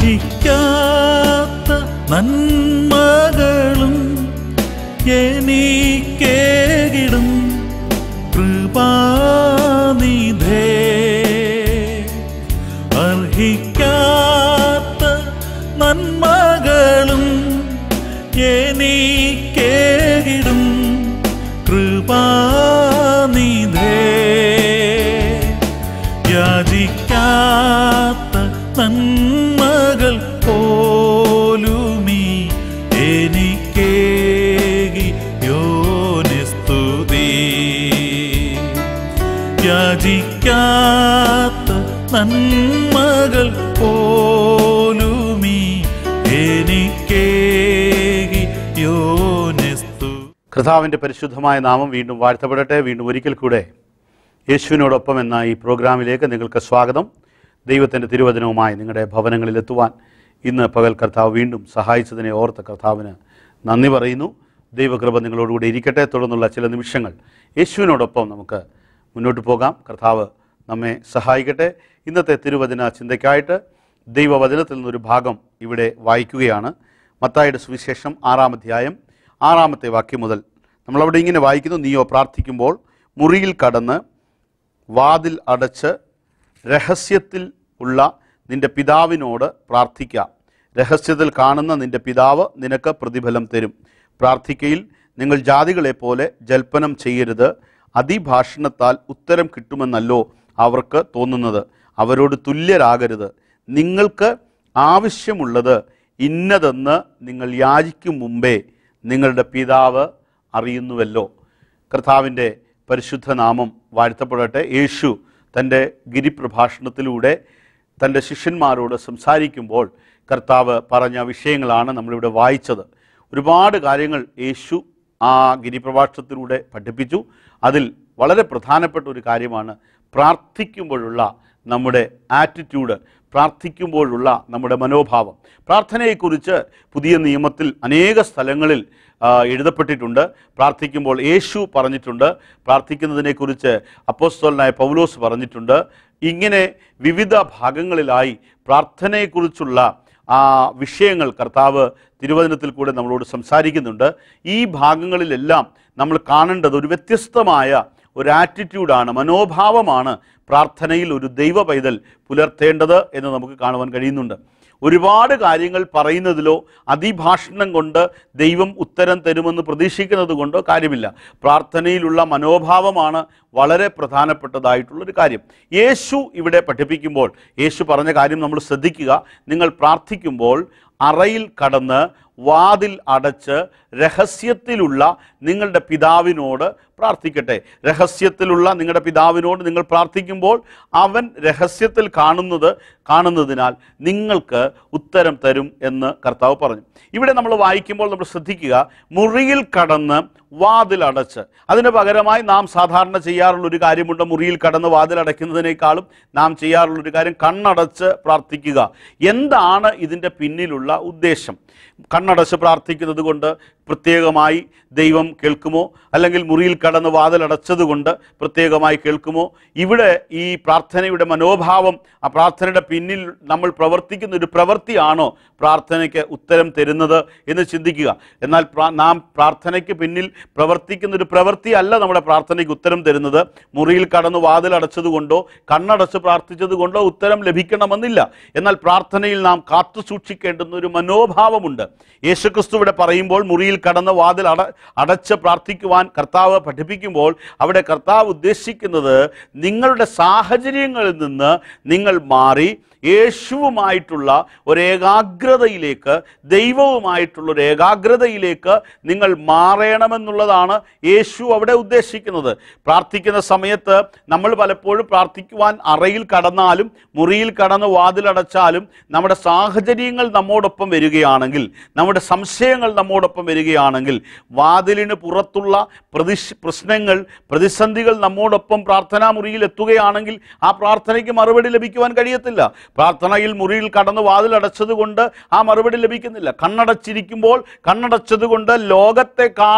അർഹിക്കാത്ത നന്മകളും എനിക്കേകിടും കൃപാനിധേ അർഹിക്കാത്ത നന്മകളും എനിക്കേകിടും കൃപാനിധേ യാചിക്കാത്ത നന്മകൾ പോലുമീ എനിക്കേകി യോനിസ്തുതി യാചിക്കാത്ത നന്മകൾ പോലുമീ എനിക്കേകി യോനിസ്തു കർത്താവിൻ്റെ പരിശുദ്ധമായ നാമം വീണ്ടും വാഴ്ത്തപ്പെടട്ടെ വീണ്ടും ഒരിക്കൽ കൂടെ യേശുവിനോടൊപ്പം എന്ന ഈ പ്രോഗ്രാമിലേക്ക് നിങ്ങൾക്ക് സ്വാഗതം ദൈവത്തിൻ്റെ തിരുവചനവുമായി നിങ്ങളുടെ ഭവനങ്ങളിലെത്തുവാൻ ഇന്ന് പകൽ കർത്താവ് വീണ്ടും സഹായിച്ചതിനെ ഓർത്ത കർത്താവിന് നന്ദി പറയുന്നു ദൈവകൃപ നിങ്ങളോടുകൂടി ഇരിക്കട്ടെ തുടർന്നുള്ള ചില നിമിഷങ്ങൾ യേശുവിനോടൊപ്പം നമുക്ക് മുന്നോട്ട് പോകാം കർത്താവ് നമ്മെ സഹായിക്കട്ടെ ഇന്നത്തെ തിരുവചന ചിന്തയ്ക്കായിട്ട് ദൈവവചനത്തിൽ നിന്നൊരു ഭാഗം ഇവിടെ വായിക്കുകയാണ് മത്തായുടെ സുവിശേഷം ആറാം അധ്യായം ആറാമത്തെ വാക്യം മുതൽ നമ്മളവിടെ ഇങ്ങനെ വായിക്കുന്നു നീയോ പ്രാർത്ഥിക്കുമ്പോൾ മുറിയിൽ കടന്ന് വാതിൽ അടച്ച് രഹസ്യത്തിൽ ഉള്ള നിന്റെ പിതാവിനോട് പ്രാർത്ഥിക്കാം രഹസ്യത്തിൽ കാണുന്ന നിന്റെ പിതാവ് നിനക്ക് പ്രതിഫലം തരും പ്രാർത്ഥിക്കയിൽ നിങ്ങൾ ജാതികളെപ്പോലെ ജൽപ്പനം ചെയ്യരുത് അതിഭാഷണത്താൽ ഉത്തരം കിട്ടുമെന്നല്ലോ അവർക്ക് തോന്നുന്നത് അവരോട് തുല്യരാകരുത് നിങ്ങൾക്ക് ആവശ്യമുള്ളത് ഇന്നതെന്ന് നിങ്ങൾ യാചിക്കും മുമ്പേ നിങ്ങളുടെ പിതാവ് അറിയുന്നുവല്ലോ കർത്താവിൻ്റെ പരിശുദ്ധ നാമം വാഴ്ത്തപ്പെടട്ടെ യേശു തൻ്റെ ഗിരിപ്രഭാഷണത്തിലൂടെ തൻ്റെ ശിഷ്യന്മാരോട് സംസാരിക്കുമ്പോൾ കർത്താവ് പറഞ്ഞ വിഷയങ്ങളാണ് നമ്മളിവിടെ വായിച്ചത് ഒരുപാട് കാര്യങ്ങൾ യേശു ആ ഗിരിപ്രഭാഷണത്തിലൂടെ പഠിപ്പിച്ചു അതിൽ വളരെ പ്രധാനപ്പെട്ട ഒരു കാര്യമാണ് പ്രാർത്ഥിക്കുമ്പോഴുള്ള നമ്മുടെ ആറ്റിറ്റ്യൂഡ് പ്രാർത്ഥിക്കുമ്പോഴുള്ള നമ്മുടെ മനോഭാവം പ്രാർത്ഥനയെക്കുറിച്ച് പുതിയ നിയമത്തിൽ അനേക സ്ഥലങ്ങളിൽ ആ, എഴുതപ്പെട്ടിട്ടുണ്ട് പ്രാർത്ഥിക്കുമ്പോൾ യേശു പറഞ്ഞിട്ടുണ്ട് പ്രാർത്ഥിക്കുന്നതിനെക്കുറിച്ച് അപ്പോസ്തലനായ പൗലോസ് പറഞ്ഞിട്ടുണ്ട് ഇങ്ങനെ വിവിധ ഭാഗങ്ങളിലായി പ്രാർത്ഥനയെക്കുറിച്ചുള്ള ആ വിഷയങ്ങൾ കർത്താവ് തിരുവചനത്തിൽ കൂടെ നമ്മളോട് സംസാരിക്കുന്നുണ്ട് ഈ ഭാഗങ്ങളിലെല്ലാം നമ്മൾ കാണേണ്ടത് ഒരു വ്യത്യസ്തമായ ഒരു ആറ്റിറ്റ്യൂഡാണ് മനോഭാവമാണ് പ്രാർത്ഥനയിൽ ഒരു ദൈവ പൈതൽ പുലർത്തേണ്ടത് എന്ന് നമുക്ക് കാണുവാൻ കഴിയുന്നുണ്ട് ഒരുപാട് കാര്യങ്ങൾ പറയുന്നതിലോ അതിഭാഷണം കൊണ്ട് ദൈവം ഉത്തരം തരുമെന്ന് പ്രതീക്ഷിക്കുന്നത് കൊണ്ടോ കാര്യമില്ല പ്രാർത്ഥനയിലുള്ള മനോഭാവമാണ് വളരെ പ്രധാനപ്പെട്ടതായിട്ടുള്ളൊരു കാര്യം യേശു ഇവിടെ പഠിപ്പിക്കുമ്പോൾ യേശു പറഞ്ഞ കാര്യം നമ്മൾ ശ്രദ്ധിക്കുക നിങ്ങൾ പ്രാർത്ഥിക്കുമ്പോൾ അറയിൽ കടന്ന് വാതിൽ അടച്ച് രഹസ്യത്തിലുള്ള നിങ്ങളുടെ പിതാവിനോട് പ്രാർത്ഥിക്കട്ടെ രഹസ്യത്തിലുള്ള നിങ്ങളുടെ പിതാവിനോട് നിങ്ങൾ പ്രാർത്ഥിക്കുമ്പോൾ അവൻ രഹസ്യത്തിൽ കാണുന്നത് കാണുന്നതിനാൽ നിങ്ങൾക്ക് ഉത്തരം തരും എന്ന് കർത്താവ് പറഞ്ഞു ഇവിടെ നമ്മൾ വായിക്കുമ്പോൾ നമ്മൾ ശ്രദ്ധിക്കുക മുറിയിൽ കടന്ന് വാതിൽ അടച്ച് അതിന് പകരമായി നാം സാധാരണ ചെയ്യാറുള്ള ഒരു കാര്യമുണ്ട് മുറിയിൽ കടന്ന് വാതിൽ അടയ്ക്കുന്നതിനേക്കാളും നാം ചെയ്യാറുള്ള ഒരു കാര്യം കണ്ണടച്ച് പ്രാർത്ഥിക്കുക എന്താണ് ഇതിൻ്റെ പിന്നിലുള്ള ഉദ്ദേശം കണ്ണടച്ച് പ്രാർത്ഥിക്കുന്നത് കൊണ്ട് പ്രത്യേകമായി ദൈവം കേൾക്കുമോ അല്ലെങ്കിൽ മുറിയിൽ കടന്ന് വാതിലടച്ചത് കൊണ്ട് പ്രത്യേകമായി കേൾക്കുമോ ഇവിടെ ഈ പ്രാർത്ഥനയുടെ മനോഭാവം ആ പ്രാർത്ഥനയുടെ പിന്നിൽ നമ്മൾ പ്രവർത്തിക്കുന്ന ഒരു പ്രവൃത്തിയാണോ പ്രാർത്ഥനയ്ക്ക് ഉത്തരം തരുന്നത് എന്ന് ചിന്തിക്കുക എന്നാൽ പ്രാ- നാം പ്രാർത്ഥനയ്ക്ക് പിന്നിൽ പ്രവർത്തിക്കുന്ന ഒരു പ്രവൃത്തിയല്ല നമ്മുടെ പ്രാർത്ഥനയ്ക്ക് ഉത്തരം തരുന്നത് മുറിയിൽ കടന്ന് വാതിലടച്ചത് കൊണ്ടോ കണ്ണടച്ച് പ്രാർത്ഥിച്ചത് കൊണ്ടോ ഉത്തരം ലഭിക്കണമെന്നില്ല എന്നാൽ പ്രാർത്ഥനയിൽ നാം കാത്തു സൂക്ഷിക്കേണ്ടുന്ന ഒരു മനോഭാവമുണ്ട് യേശുക്രിസ്തു ഇവിടെ പറയുമ്പോൾ മുറിയിൽ കടന്ന് വാതിൽ അട അടച്ച് പ്രാർത്ഥിക്കുവാൻ കർത്താവ് പഠിപ്പിക്കുമ്പോൾ അവിടെ കർത്താവ് ഉദ്ദേശിക്കുന്നത് നിങ്ങളുടെ സാഹചര്യങ്ങളിൽ നിന്ന് നിങ്ങൾ മാറി യേശുവുമായിട്ടുള്ള ഒരു ഏകാഗ്രതയിലേക്ക് ദൈവവുമായിട്ടുള്ള ഒരു ഏകാഗ്രതയിലേക്ക് നിങ്ങൾ മാറണമെന്നുള്ളതാണ് യേശു അവിടെ ഉദ്ദേശിക്കുന്നത് പ്രാർത്ഥിക്കുന്ന സമയത്ത് നമ്മൾ പലപ്പോഴും പ്രാർത്ഥിക്കുവാൻ അറയിൽ കടന്നാലും മുറിയിൽ കടന്ന് വാതിലടച്ചാലും നമ്മുടെ സാഹചര്യങ്ങൾ നമ്മോടൊപ്പം വരികയാണെങ്കിൽ നമ്മുടെ സംശയങ്ങൾ നമ്മോടൊപ്പം വരികയാണെങ്കിൽ വാതിലിന് പുറത്തുള്ള പ്രതിഷ് പ്രശ്നങ്ങൾ പ്രതിസന്ധികൾ നമ്മോടൊപ്പം പ്രാർത്ഥനാ മുറിയിൽ എത്തുകയാണെങ്കിൽ ആ പ്രാർത്ഥനയ്ക്ക് മറുപടി ലഭിക്കുവാൻ കഴിയത്തില്ല പ്രാർത്ഥനയിൽ മുറിയിൽ കടന്ന് വാതിലടച്ചത് കൊണ്ട് ആ മറുപടി ലഭിക്കുന്നില്ല കണ്ണടച്ചിരിക്കുമ്പോൾ കണ്ണടച്ചത് കൊണ്ട് ലോകത്തെ കാണാൻ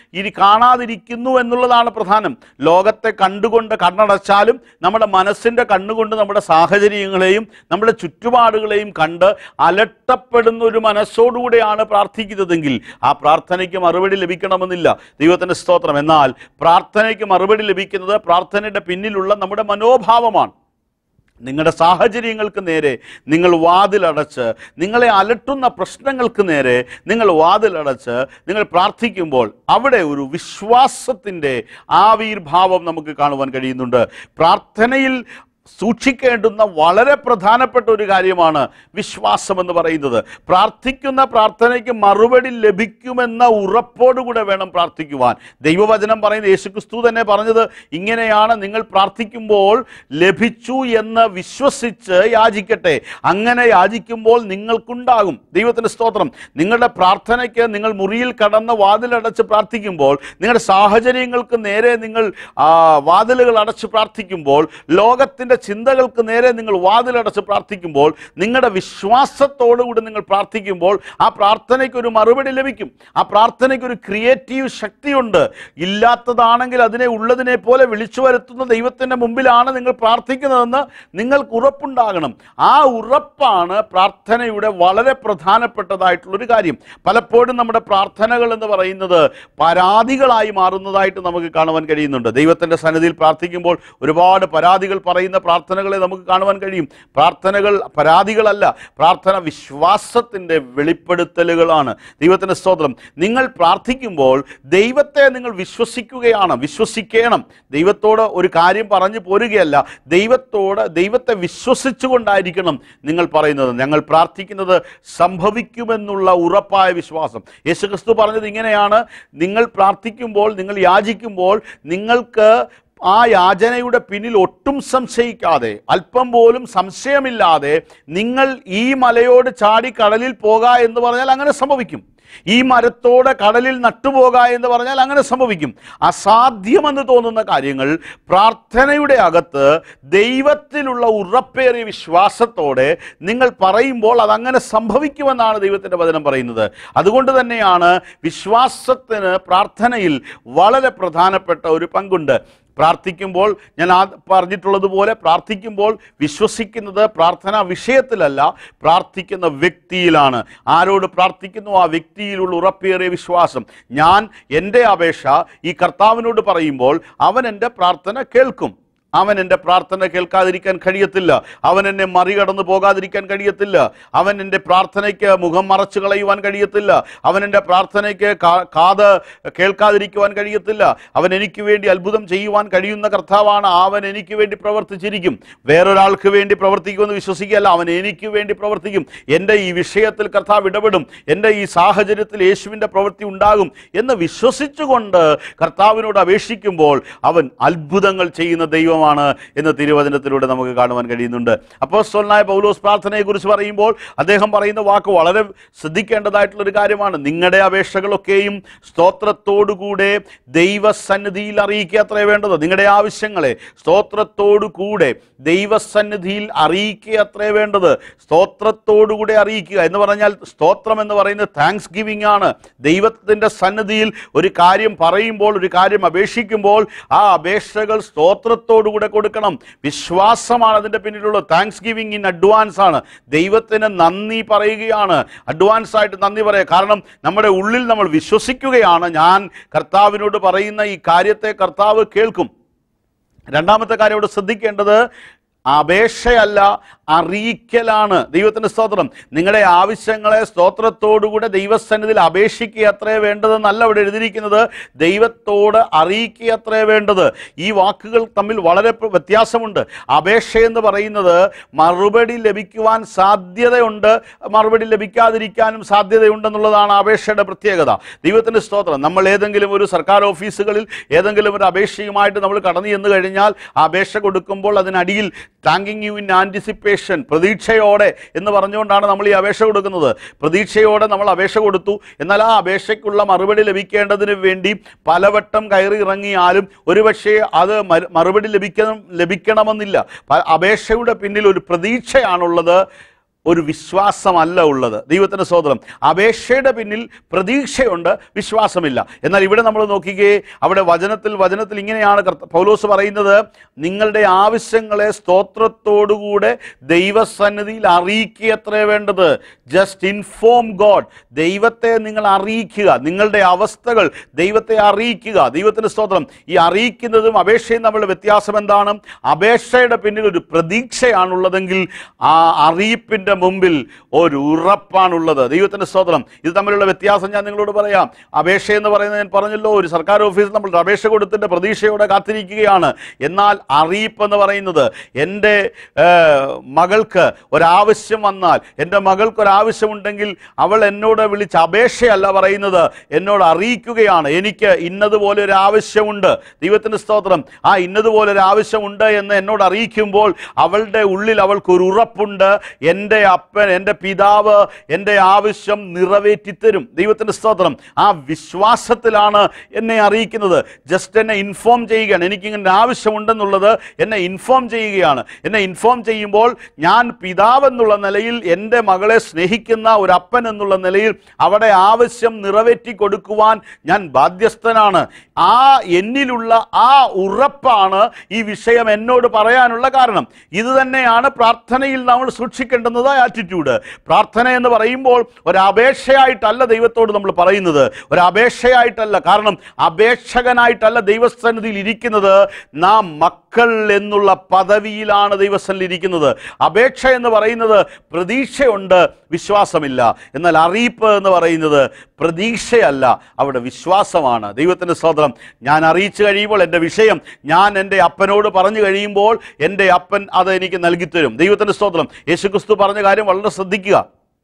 ഇനി കാണാതിരിക്കുന്നു എന്നുള്ളതാണ് പ്രധാനം ലോകത്തെ കണ്ടുകൊണ്ട് കണ്ണടച്ചാലും നമ്മുടെ മനസ്സിൻ്റെ കണ്ണുകൊണ്ട് നമ്മുടെ സാഹചര്യങ്ങളെയും നമ്മുടെ ചുറ്റുപാടുകളെയും കണ്ട് അലട്ടപ്പെടുന്ന ഒരു മനസ്സോടുകൂടെയാണ് പ്രാർത്ഥിക്കുന്നതെങ്കിൽ ആ പ്രാർത്ഥനയ്ക്ക് മറുപടി ലഭിക്കണമെന്നില്ല ദൈവത്തിൻ്റെ സ്തോത്രം എന്നാൽ പ്രാർത്ഥനയ്ക്ക് മറുപടി ലഭിക്കുന്നത് പ്രാർത്ഥനയുടെ പിന്നിലുള്ള നമ്മുടെ മനോഭാവമാണ് നിങ്ങളുടെ സാഹചര്യങ്ങൾക്ക് നേരെ നിങ്ങൾ വാതിലടച്ച് നിങ്ങളെ അലട്ടുന്ന പ്രശ്നങ്ങൾക്ക് നേരെ നിങ്ങൾ വാതിലടച്ച് നിങ്ങൾ പ്രാർത്ഥിക്കുമ്പോൾ അവിടെ ഒരു വിശ്വാസത്തിൻ്റെ ആവിർഭാവം നമുക്ക് കാണുവാൻ കഴിയുന്നുണ്ട് പ്രാർത്ഥനയിൽ സൂക്ഷിക്കേണ്ടുന്ന വളരെ പ്രധാനപ്പെട്ട ഒരു കാര്യമാണ് വിശ്വാസം എന്ന് പറയുന്നത് പ്രാർത്ഥിക്കുന്ന പ്രാർത്ഥനയ്ക്ക് മറുപടി ലഭിക്കുമെന്ന ഉറപ്പോടുകൂടെ വേണം പ്രാർത്ഥിക്കുവാൻ ദൈവവചനം പറയുന്ന യേശുക്രിസ്തു തന്നെ പറഞ്ഞത് ഇങ്ങനെയാണ് നിങ്ങൾ പ്രാർത്ഥിക്കുമ്പോൾ ലഭിച്ചു എന്ന് വിശ്വസിച്ച് യാചിക്കട്ടെ അങ്ങനെ യാചിക്കുമ്പോൾ നിങ്ങൾക്കുണ്ടാകും ദൈവത്തിൻ്റെ സ്തോത്രം നിങ്ങളുടെ പ്രാർത്ഥനയ്ക്ക് നിങ്ങൾ മുറിയിൽ കടന്ന് വാതിലടച്ച് പ്രാർത്ഥിക്കുമ്പോൾ നിങ്ങളുടെ സാഹചര്യങ്ങൾക്ക് നേരെ നിങ്ങൾ ആ, വാതിലുകൾ അടച്ച് പ്രാർത്ഥിക്കുമ്പോൾ ലോകത്തിൻ്റെ ചിന്തകൾക്ക് നേരെ നിങ്ങൾ വാതിലടച്ച് പ്രാർത്ഥിക്കുമ്പോൾ നിങ്ങളുടെ വിശ്വാസത്തോടുകൂടി നിങ്ങൾ പ്രാർത്ഥിക്കുമ്പോൾ ആ പ്രാർത്ഥനയ്ക്ക് ഒരു മറുപടി ലഭിക്കും ആ പ്രാർത്ഥനയ്ക്ക് ഒരു ക്രിയേറ്റീവ് ശക്തിയുണ്ട് ഇല്ലാത്തതാണെങ്കിൽ അതിനെ ഉള്ളതിനെ പോലെ വിളിച്ചു വരുത്തുന്ന ദൈവത്തിൻ്റെ മുമ്പിലാണ് നിങ്ങൾ പ്രാർത്ഥിക്കുന്നതെന്ന് നിങ്ങൾക്ക് ഉറപ്പുണ്ടാകണം ആ ഉറപ്പാണ് പ്രാർത്ഥനയുടെ വളരെ പ്രധാനപ്പെട്ടതായിട്ടുള്ളൊരു കാര്യം പലപ്പോഴും നമ്മുടെ പ്രാർത്ഥനകൾ എന്ന് പറയുന്നത് പരാതികളായി മാറുന്നതായിട്ട് നമുക്ക് കാണുവാൻ കഴിയുന്നുണ്ട് ദൈവത്തിൻ്റെ സന്നിധിയിൽ പ്രാർത്ഥിക്കുമ്പോൾ ഒരുപാട് പരാതികൾ പറയുന്ന പ്രാർത്ഥനകളെ നമുക്ക് കാണുവാൻ കഴിയും പ്രാർത്ഥനകൾ പരാതികളല്ല പ്രാർത്ഥന വിശ്വാസത്തിൻ്റെ വെളിപ്പെടുത്തലുകളാണ് ദൈവത്തിൻ്റെ സ്തോത്രം നിങ്ങൾ പ്രാർത്ഥിക്കുമ്പോൾ ദൈവത്തെ നിങ്ങൾ വിശ്വസിക്കുകയാണ് വിശ്വസിക്കണം ദൈവത്തോട് ഒരു കാര്യം പറഞ്ഞു പോരുകയല്ല ദൈവത്തോട് ദൈവത്തെ വിശ്വസിച്ചുകൊണ്ടായിരിക്കണം നിങ്ങൾ പറയുന്നത് ഞങ്ങൾ പ്രാർത്ഥിക്കുന്നത് സംഭവിക്കുമെന്നുള്ള ഉറപ്പായ വിശ്വാസം യേശുക്രിസ്തു പറഞ്ഞത് ഇങ്ങനെയാണ് നിങ്ങൾ പ്രാർത്ഥിക്കുമ്പോൾ നിങ്ങൾ യാചിക്കുമ്പോൾ നിങ്ങൾക്ക് ആ യാചനയുടെ പിന്നിൽ ഒട്ടും സംശയിക്കാതെ അല്പം പോലും സംശയമില്ലാതെ നിങ്ങൾ ഈ മലയോട് ചാടി കടലിൽ പോക എന്ന് പറഞ്ഞാൽ അങ്ങനെ സംഭവിക്കും ഈ മരത്തോട് കടലിൽ നട്ടുപോക എന്ന് പറഞ്ഞാൽ അങ്ങനെ സംഭവിക്കും അസാധ്യമെന്ന് തോന്നുന്ന കാര്യങ്ങൾ പ്രാർത്ഥനയുടെ അകത്ത് ദൈവത്തിലുള്ള ഉറപ്പേറിയ വിശ്വാസത്തോടെ നിങ്ങൾ പറയുമ്പോൾ അതങ്ങനെ സംഭവിക്കുമെന്നാണ് ദൈവത്തിൻ്റെ വചനം പറയുന്നത് അതുകൊണ്ട് തന്നെയാണ് വിശ്വാസത്തിന് പ്രാർത്ഥനയിൽ വളരെ പ്രധാനപ്പെട്ട ഒരു പങ്കുണ്ട് പ്രാർത്ഥിക്കുമ്പോൾ ഞാൻ ആ പറഞ്ഞിട്ടുള്ളതുപോലെ പ്രാർത്ഥിക്കുമ്പോൾ വിശ്വസിക്കുന്നത് പ്രാർത്ഥനാ വിഷയത്തിലല്ല പ്രാർത്ഥിക്കുന്ന വ്യക്തിയിലാണ് ആരോട് പ്രാർത്ഥിക്കുന്നു ആ വ്യക്തിയിലുള്ള ഉറപ്പേറിയ വിശ്വാസം ഞാൻ എൻ്റെ അപേക്ഷ ഈ കർത്താവിനോട് പറയുമ്പോൾ അവൻ എൻ്റെ പ്രാർത്ഥന കേൾക്കും അവൻ എൻ്റെ പ്രാർത്ഥന കേൾക്കാതിരിക്കാൻ കഴിയത്തില്ല അവൻ എന്നെ മറികടന്നു പോകാതിരിക്കാൻ കഴിയത്തില്ല അവൻ എൻ്റെ പ്രാർത്ഥനയ്ക്ക് മുഖം മറച്ചു കളയുവാൻ കഴിയത്തില്ല അവൻ എൻ്റെ പ്രാർത്ഥനയ്ക്ക് കാ- കാത് കേൾക്കാതിരിക്കുവാൻ കഴിയത്തില്ല അവൻ എനിക്ക് വേണ്ടി അത്ഭുതം ചെയ്യുവാൻ കഴിയുന്ന കർത്താവാണ് അവൻ എനിക്ക് വേണ്ടി പ്രവർത്തിച്ചിരിക്കും വേറൊരാൾക്ക് വേണ്ടി പ്രവർത്തിക്കുമെന്ന് വിശ്വസിക്കുകയല്ല അവൻ എനിക്ക് വേണ്ടി പ്രവർത്തിക്കും എൻ്റെ ഈ വിഷയത്തിൽ കർത്താവ് ഇടപെടും എൻ്റെ ഈ സാഹചര്യത്തിൽ യേശുവിൻ്റെ പ്രവൃത്തി ഉണ്ടാകും എന്ന് വിശ്വസിച്ചുകൊണ്ട് കർത്താവിനോട് അപേക്ഷിക്കുമ്പോൾ അവൻ അത്ഭുതങ്ങൾ ചെയ്യുന്ന ദൈവമാണ് എന്ന് തിരുവചനത്തിലൂടെ നമുക്ക് കാണുവാൻ കഴിയുന്നുണ്ട് അപ്പോസ്തലനായ പൗലോസ് പ്രാർത്ഥനയെക്കുറിച്ച് പറയുമ്പോൾ അദ്ദേഹം പറയുന്ന വാക്ക് വളരെ ശ്രദ്ധിക്കേണ്ടതായിട്ടുള്ള ഒരു കാര്യമാണ് നിങ്ങളുടെ അപേക്ഷകളൊക്കെയും സ്തോത്രത്തോടുകൂടെ ദൈവസന്നിധിയിൽ അറിയിക്കുക അത്രേ വേണ്ടത് നിങ്ങളുടെ ആവശ്യങ്ങളെ സ്തോത്രത്തോടുകൂടെ ദൈവസന്നിധിയിൽ അറിയിക്കുക അത്രേ വേണ്ടത് സ്തോത്രത്തോടുകൂടെ അറിയിക്കുക എന്ന് പറഞ്ഞാൽ സ്തോത്രം എന്ന് പറയുന്നത് താങ്ക്സ് ഗിവിംഗ് ആണ് ദൈവത്തിൻ്റെ സന്നിധിയിൽ ഒരു കാര്യം പറയുമ്പോൾ ഒരു കാര്യം അപേക്ഷിക്കുമ്പോൾ ആ അപേക്ഷകൾ സ്തോത്രത്തോടുകൂടെ കൊടുക്കണം വിശ്വാസമാണ് അതിൻ്റെ പിന്നിലുള്ള താങ്ക്സ് ഗിവിംഗ് ഇൻ അഡ്വാൻസ് ആണ് ദൈവത്തിന് നന്ദി പറയുകയാണ് അഡ്വാൻസ് ആയിട്ട് നന്ദി പറയുക കാരണം നമ്മുടെ ഉള്ളിൽ നമ്മൾ വിശ്വസിക്കുകയാണ് ഞാൻ കർത്താവിനോട് പറയുന്ന ഈ കാര്യത്തെ കർത്താവ് കേൾക്കും രണ്ടാമത്തെ കാര്യം ഇവിടെ ശ്രദ്ധിക്കേണ്ടത് അപേക്ഷയല്ല അറിയിക്കലാണ് ദൈവത്തിൻ്റെ സ്തോത്രം നിങ്ങളുടെ ആവശ്യങ്ങളെ സ്തോത്രത്തോടുകൂടെ ദൈവസന്നിധിയിൽ അപേക്ഷിക്കുക അത്രേ വേണ്ടതെന്നല്ല ഇവിടെ എഴുതിയിരിക്കുന്നത് ദൈവത്തോട് അറിയിക്കുക അത്രേ വേണ്ടത് ഈ വാക്കുകൾ തമ്മിൽ വളരെ പ്ര- വ്യത്യാസമുണ്ട് അപേക്ഷ എന്ന് പറയുന്നത് മറുപടി ലഭിക്കുവാൻ സാധ്യതയുണ്ട് മറുപടി ലഭിക്കാതിരിക്കാനും സാധ്യതയുണ്ടെന്നുള്ളതാണ് അപേക്ഷയുടെ പ്രത്യേകത ദൈവത്തിൻ്റെ സ്തോത്രം നമ്മൾ ഏതെങ്കിലും ഒരു സർക്കാർ ഓഫീസുകളിൽ ഏതെങ്കിലും ഒരു അപേക്ഷയുമായിട്ട് നമ്മൾ കടന്നു ചെന്ന് കഴിഞ്ഞാൽ ആ അപേക്ഷ കൊടുക്കുമ്പോൾ അതിനടിയിൽ താങ്കിങ് യു ഇൻ ആൻറ്റിസിപ്പേഷൻ പ്രതീക്ഷയോടെ എന്ന് പറഞ്ഞുകൊണ്ടാണ് നമ്മൾ ഈ അപേക്ഷ കൊടുക്കുന്നത് പ്രതീക്ഷയോടെ നമ്മൾ അപേക്ഷ കൊടുത്തു എന്നാൽ ആ അപേക്ഷയ്ക്കുള്ള മറുപടി ലഭിക്കേണ്ടതിന് വേണ്ടി പലവട്ടം കയറി ഇറങ്ങിയാലും ഒരുപക്ഷേ അത് മരു- മറുപടി ലഭിക്കണം ലഭിക്കണമെന്നില്ല പ- അപേക്ഷയുടെ പിന്നിൽ ഒരു പ്രതീക്ഷയാണുള്ളത് ഒരു വിശ്വാസമല്ല ഉള്ളത് ദൈവത്തിൻ്റെ സ്വതന്ത്രം അപേക്ഷയുടെ പിന്നിൽ പ്രതീക്ഷയുണ്ട് വിശ്വാസമില്ല എന്നാൽ ഇവിടെ നമ്മൾ നോക്കിക്കേ അവിടെ വചനത്തിൽ വചനത്തിൽ ഇങ്ങനെയാണ് കർത്ത- പൗലോസ് പറയുന്നത് നിങ്ങളുടെ ആവശ്യങ്ങളെ സ്തോത്രത്തോടുകൂടെ ദൈവസന്നിധിയിൽ അറിയിക്കുക എത്രേ വേണ്ടത് ജസ്റ്റ് ഇൻഫോം ഗോഡ് ദൈവത്തെ നിങ്ങൾ അറിയിക്കുക നിങ്ങളുടെ അവസ്ഥകൾ ദൈവത്തെ അറിയിക്കുക ദൈവത്തിൻ്റെ സ്തോത്രം ഈ അറിയിക്കുന്നതും അപേക്ഷയും തമ്മിലുള്ള വ്യത്യാസം എന്താണ് അപേക്ഷയുടെ പിന്നിൽ ഒരു പ്രതീക്ഷയാണുള്ളതെങ്കിൽ ആ അറിയിപ്പിൻ്റെ മുമ്പിൽ ഒരു ഉറപ്പാണുള്ളത് ദൈവത്തിൻ്റെ സ്തോത്രം ഇത് തമ്മിലുള്ള വ്യത്യാസം ഞാൻ നിങ്ങളോട് പറയാം അപേക്ഷ എന്ന് പറയുന്നത് ഞാൻ പറഞ്ഞല്ലോ ഒരു സർക്കാർ ഓഫീസിൽ നമ്മൾ അപേക്ഷ കൊടുത്തിട്ട് പ്രതീക്ഷയോടെ കാത്തിരിക്കുകയാണ് എന്നാൽ അറിയിപ്പ് എന്ന് പറയുന്നത് എൻ്റെ ഏഹ്, മകൾക്ക് ഒരാവശ്യം വന്നാൽ എൻ്റെ മകൾക്ക് ഒരാവശ്യമുണ്ടെങ്കിൽ അവൾ എന്നോട് വിളിച്ച് അപേക്ഷയല്ല പറയുന്നത് എന്നോട് അറിയിക്കുകയാണ് എനിക്ക് ഇന്നതുപോലെ ഒരു ആവശ്യമുണ്ട് ദൈവത്തിൻ്റെ സ്തോത്രം ആ ഇന്നതുപോലെ ഒരു ആവശ്യമുണ്ട് എന്ന് എന്നോട് അറിയിക്കുമ്പോൾ അവളുടെ ഉള്ളിൽ അവൾക്ക് ഒരു ഉറപ്പുണ്ട് എൻ്റെ അപ്പൻ എൻ്റെ പിതാവ് എൻ്റെ ആവശ്യം നിറവേറ്റിത്തരും ദൈവത്തിൻ്റെ സ്തോത്രം ആ വിശ്വാസത്തിലാണ് എന്നെ അറിയിക്കുന്നത് ജസ്റ്റ് എന്നെ ഇൻഫോം ചെയ്യുകയാണ് എനിക്കിങ്ങനെ ആവശ്യമുണ്ടെന്നുള്ളത് എന്നെ ഇൻഫോം ചെയ്യുകയാണ് എന്നെ ഇൻഫോം ചെയ്യുമ്പോൾ ഞാൻ പിതാവ് എന്നുള്ള നിലയിൽ എൻ്റെ മകളെ സ്നേഹിക്കുന്ന ഒരു അപ്പൻ എന്നുള്ള നിലയിൽ അവിടെ ആവശ്യം നിറവേറ്റി കൊടുക്കുവാൻ ഞാൻ ബാധ്യസ്ഥനാണ് ആ എന്നിലുള്ള ആ ഉറപ്പാണ് ഈ വിഷയം എന്നോട് പറയാനുള്ള കാരണം ഇത് തന്നെയാണ് പ്രാർത്ഥനയിൽ നമ്മൾ സൂക്ഷിക്കേണ്ടുന്നത് ആറ്റിറ്റ്യൂഡ് പ്രാർത്ഥന എന്ന് പറയുമ്പോൾ ഒരു അപേക്ഷയായിട്ടല്ല ദൈവത്തോട് നമ്മൾ പറയുന്നത് ഒരു അപേക്ഷയായിട്ടല്ല കാരണം അപേക്ഷകനായിട്ടല്ല ദൈവസന്നിധിയിൽ ഇരിക്കുന്നത് നാം മക്കൾ എന്നുള്ള പദവിയിലാണ് ദൈവസന്നിധിയിൽ ഇരിക്കുന്നത് അപേക്ഷ എന്ന് പറയുന്നത് പ്രതീക്ഷയുണ്ട് വിശ്വാസമില്ല എന്നാൽ അറിയിപ്പ് എന്ന് പറയുന്നത് പ്രതീക്ഷയല്ല അവിടെ വിശ്വാസമാണ് ദൈവത്തിൻ്റെ സ്തോത്രം ഞാൻ അറിയിച്ചു കഴിയുമ്പോൾ എൻ്റെ വിഷയം ഞാൻ എൻ്റെ അപ്പനോട് പറഞ്ഞു കഴിയുമ്പോൾ എൻ്റെ അപ്പൻ അത് എനിക്ക് നൽകിത്തരും ദൈവത്തിൻ്റെ സ്തോത്രം യേശുക്രിസ്തു പറഞ്ഞ കാര്യം വളരെ ശ്രദ്ധിക്കുക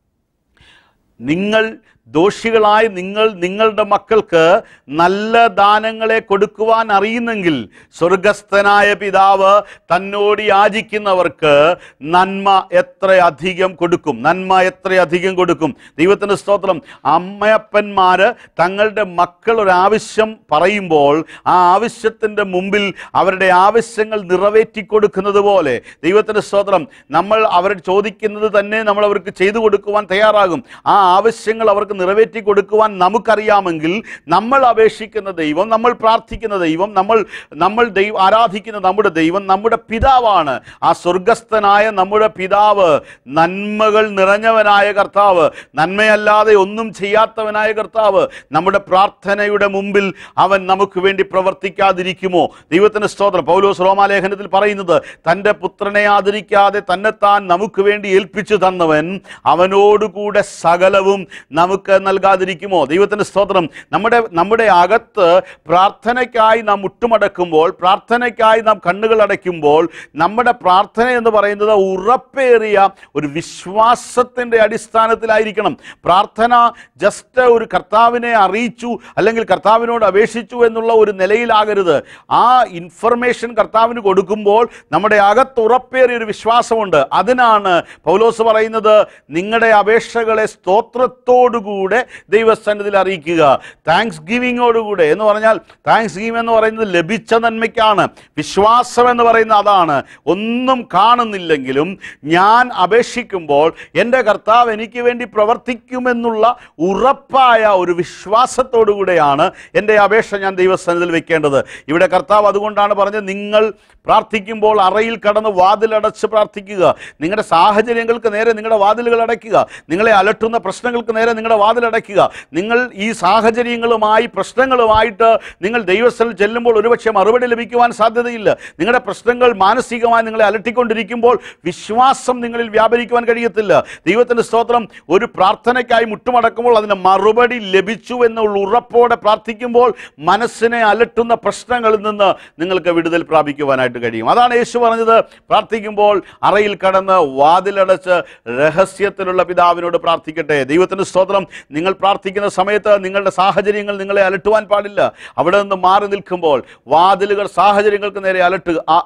നിങ്ങൾ ദോഷികളായി നിങ്ങൾ നിങ്ങളുടെ മക്കൾക്ക് നല്ല ദാനങ്ങളെ കൊടുക്കുവാൻ അറിയുന്നെങ്കിൽ സ്വർഗസ്ഥനായ പിതാവ് തന്നോട് യാചിക്കുന്നവർക്ക് നന്മ എത്രയധികം കൊടുക്കും നന്മ എത്രയധികം കൊടുക്കും ദൈവത്തിൻ്റെ സ്തോത്രം അമ്മയപ്പന്മാര് തങ്ങളുടെ മക്കൾ ഒരാവശ്യം പറയുമ്പോൾ ആ ആവശ്യത്തിൻ്റെ മുമ്പിൽ അവരുടെ ആവശ്യങ്ങൾ നിറവേറ്റി കൊടുക്കുന്നത് പോലെ ദൈവത്തിൻ്റെ സ്തോത്രം നമ്മൾ അവർ ചോദിക്കുന്നത് തന്നെ നമ്മൾ അവർക്ക് ചെയ്തു കൊടുക്കുവാൻ തയ്യാറാകും ആ ആവശ്യങ്ങൾ അവർക്ക് നിറവേറ്റി കൊടുക്കുവാൻ നമുക്കറിയാമെങ്കിൽ നമ്മൾ അപേക്ഷിക്കുന്ന ദൈവം നമ്മൾ പ്രാർത്ഥിക്കുന്ന ദൈവം നമ്മൾ നമ്മൾ ദൈവം ആരാധിക്കുന്ന നമ്മുടെ ദൈവം നമ്മുടെ പിതാവാണ് ആ സ്വർഗസ്ഥനായ നമ്മുടെ പിതാവ് നന്മകൾ നിറഞ്ഞവനായ കർത്താവ് നന്മയല്ലാതെ ഒന്നും ചെയ്യാത്തവനായ കർത്താവ് നമ്മുടെ പ്രാർത്ഥനയുടെ മുമ്പിൽ അവൻ നമുക്ക് വേണ്ടി പ്രവർത്തിക്കാതിരിക്കുമോ ദൈവത്തിന് സ്തോത്രം പൗലോസ് റോമാലേഖനത്തിൽ പറയുന്നത് തൻ്റെ പുത്രനെ ആദരിക്കാതെ തന്നെത്താൻ നമുക്ക് വേണ്ടി ഏൽപ്പിച്ചു തന്നവൻ അവനോടുകൂടെ സകലവും നമുക്ക് നൽകാതിരിക്കുമോ ദൈവത്തിൻ്റെ സ്തോത്രം നമ്മുടെ നമ്മുടെ അകത്ത് പ്രാർത്ഥനയ്ക്കായി നാം മുട്ടുമടക്കുമ്പോൾ പ്രാർത്ഥനയ്ക്കായി നാം കണ്ണുകൾ അടയ്ക്കുമ്പോൾ നമ്മുടെ പ്രാർത്ഥന എന്ന് പറയുന്നത് ഉറപ്പേറിയ ഒരു വിശ്വാസത്തിൻ്റെ അടിസ്ഥാനത്തിലായിരിക്കണം പ്രാർത്ഥന ജസ്റ്റ് ഒരു കർത്താവിനെ അറിയിച്ചു അല്ലെങ്കിൽ കർത്താവിനോട് അപേക്ഷിച്ചു എന്നുള്ള ഒരു നിലയിലാകരുത് ആ ഇൻഫർമേഷൻ കർത്താവിന് കൊടുക്കുമ്പോൾ നമ്മുടെ അകത്ത് ഉറപ്പേറിയ ഒരു വിശ്വാസമുണ്ട് അതിനാണ് പൗലോസ് പറയുന്നത് നിങ്ങളുടെ അപേക്ഷകളെ സ്തോത്രത്തോടുകൂടെ ദൈവസന്നിധിയിൽ അറിയിക്കുക താങ്ക്സ് ഗിവിങ്ങോടുകൂടെ എന്ന് പറഞ്ഞാൽ താങ്ക്സ് ഗിവിംഗ് എന്ന് പറയുന്നത് ലഭിച്ച നന്മയ്ക്കാണ് വിശ്വാസം എന്ന് പറയുന്നത് അതാണ് ഒന്നും കാണുന്നില്ലെങ്കിലും ഞാൻ അപേക്ഷിക്കുമ്പോൾ എൻ്റെ കർത്താവ് എനിക്ക് വേണ്ടി പ്രവർത്തിക്കുമെന്നുള്ള ഉറപ്പായ ഒരു വിശ്വാസത്തോടു കൂടെയാണ് എൻ്റെ അപേക്ഷ ഞാൻ ദൈവസന്നിധിയിൽ വെക്കേണ്ടത് ഇവിടെ കർത്താവ് അതുകൊണ്ടാണ് പറഞ്ഞത് നിങ്ങൾ പ്രാർത്ഥിക്കുമ്പോൾ അറയിൽ കടന്ന് വാതിലടച്ച് പ്രാർത്ഥിക്കുക നിങ്ങളുടെ സാഹചര്യങ്ങൾക്ക് നേരെ നിങ്ങളുടെ വാതിലുകൾ അടയ്ക്കുക നിങ്ങളെ അലട്ടുന്ന പ്രശ്നങ്ങൾക്ക് നേരെ നിങ്ങളുടെ വാതിലടയ്ക്കുക നിങ്ങൾ ഈ സാഹചര്യങ്ങളുമായി പ്രശ്നങ്ങളുമായിട്ട് നിങ്ങൾ ദൈവസ്ഥലിൽ ചെല്ലുമ്പോൾ ഒരുപക്ഷെ മറുപടി ലഭിക്കുവാൻ സാധ്യതയില്ല നിങ്ങളുടെ പ്രശ്നങ്ങൾ മാനസികമായി നിങ്ങളെ അലട്ടിക്കൊണ്ടിരിക്കുമ്പോൾ വിശ്വാസം നിങ്ങളിൽ വ്യാപരിക്കുവാൻ കഴിയത്തില്ല ദൈവത്തിൻ്റെ സ്തോത്രം ഒരു പ്രാർത്ഥനയ്ക്കായി മുട്ടുമടക്കുമ്പോൾ അതിന് മറുപടി ലഭിച്ചു എന്നുള്ള ഉറപ്പോടെ പ്രാർത്ഥിക്കുമ്പോൾ മനസ്സിനെ അലട്ടുന്ന പ്രശ്നങ്ങളിൽ നിന്ന് നിങ്ങൾക്ക് വിടുതൽ പ്രാപിക്കുവാനായിട്ട് കഴിയും അതാണ് യേശു പറഞ്ഞത് പ്രാർത്ഥിക്കുമ്പോൾ അറയിൽ കടന്ന് വാതിലടച്ച് രഹസ്യത്തിലുള്ള പിതാവിനോട് പ്രാർത്ഥിക്കട്ടെ ദൈവത്തിൻ്റെ സ്തോത്രം നിങ്ങൾ പ്രാർത്ഥിക്കുന്ന സമയത്ത് നിങ്ങളുടെ സാഹചര്യങ്ങൾ നിങ്ങളെ അലട്ടുവാൻ പാടില്ല അവിടെ നിന്ന് മാറി നിൽക്കുമ്പോൾ വാതിലുകൾ സാഹചര്യങ്ങൾക്ക് നേരെ അലട്ടുക ആ- ആ-